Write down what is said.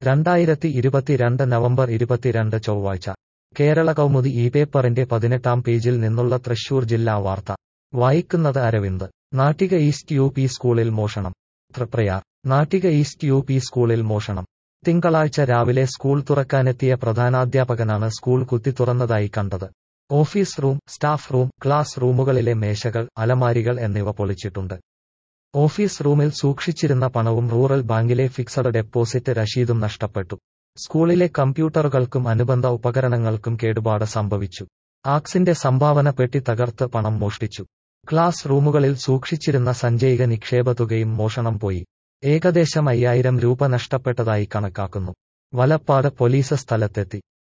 രണ്ടായിരത്തി ഇരുപത്തിരണ്ട് നവംബർ ഇരുപത്തിരണ്ട് ചൊവ്വാഴ്ച കേരള കൗമുദി ഈ പേപ്പറിന്റെ പതിനെട്ടാം പേജിൽ നിന്നുള്ള തൃശൂർ ജില്ലാ വാർത്ത വായിക്കുന്നത് Aravind Nattika east U P സ്കൂളിൽ മോഷണം Triprayar Nattika east U P സ്കൂളിൽ മോഷണം തിങ്കളാഴ്ച രാവിലെ സ്കൂൾ തുറക്കാനെത്തിയ പ്രധാനാധ്യാപകനാണ് സ്കൂൾ കുത്തി തുറന്നതായി കണ്ടത് office room staff room class റൂമുകളിലെ മേശകൾ അലമാരികൾ എന്നിവ പൊളിച്ചിട്ടുണ്ട് ഓഫീസ് റൂമിൽ സൂക്ഷിച്ചിരുന്ന പണവും റൂറൽ ബാങ്കിലെ ഫിക്സഡ് ഡെപ്പോസിറ്റ് രശീദും നഷ്ടപ്പെട്ടു സ്കൂളിലെ കമ്പ്യൂട്ടറുകൾക്കും അനുബന്ധ ഉപകരണങ്ങൾക്കും കേടുപാട് സംഭവിച്ചു ആക്സിന്റെ സംഭാവന പെട്ടി തകർത്ത് പണം മോഷ്ടിച്ചു ക്ലാസ് റൂമുകളിൽ സൂക്ഷിച്ചിരുന്ന സഞ്ചയിക നിക്ഷേപ തുകയും മോഷണം പോയി ഏകദേശം അയ്യായിരം രൂപ നഷ്ടപ്പെട്ടതായി കണക്കാക്കുന്നു വലപ്പാട് പോലീസ് സ്ഥലത്തെത്തി